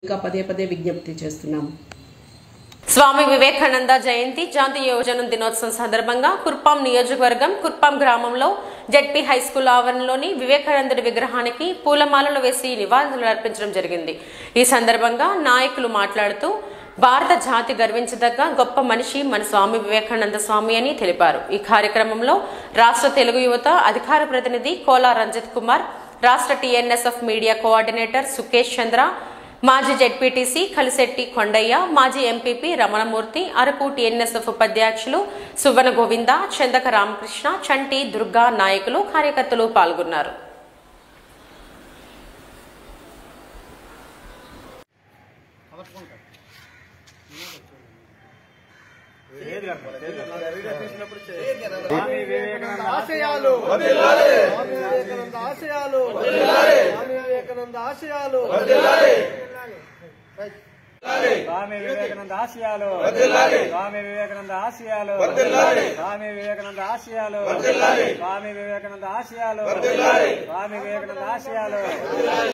ఇంకా పదే పదే విజ్ఞప్తి చేస్తున్నాము స్వామి వివేకానంద జయంతి జాతీయ యువజన దినోత్సవం సందర్భంగా కుర్పాం నియోజకవర్గం కుర్పాం గ్రామంలో జెడ్పీ హై స్కూల్ ఆవరణలోని వివేకానందుడి విగ్రహానికి పూలమాలలు వేసి నివాళులు అర్పించడం జరిగింది ఈ సందర్భంగా నాయకులు మాట్లాడుతూ భారత జాతి గర్వించదగ్గ గొప్ప మనిషి మన స్వామి వివేకానంద స్వామి అని తెలిపారు ఈ కార్యక్రమంలో రాష్ట్ర తెలుగు యువత అధికార ప్రతినిధి కోలా రంజిత్ కుమార్ రాష్ట్ర TNSF media coordinator Sukesh Chandra మాజీ జెడ్పీటీసీ కలిశెట్టి కొండయ్య మాజీ ఎంపీపీ రమణమూర్తి అరకు టీఎన్ఎస్ఎఫ్ ఉపాధ్యక్షులు సువన గోవింద చందక రామకృష్ణ చంటి దుర్గా నాయకులు కార్యకర్తలు పాల్గొన్నారు స్వామి వివేకానంద ఆశయాలు స్వామి వివేకానంద ఆశయాలు స్వామి వివేకానంద ఆశయాలు స్వామి వివేకానంద ఆశయాలు స్వామి వివేకానంద ఆశయాలు స్వామి వివేకానంద ఆశయాలు స్వామి వివేకానంద ఆశయాలు స్వామి వివేకానంద ఆశయాలు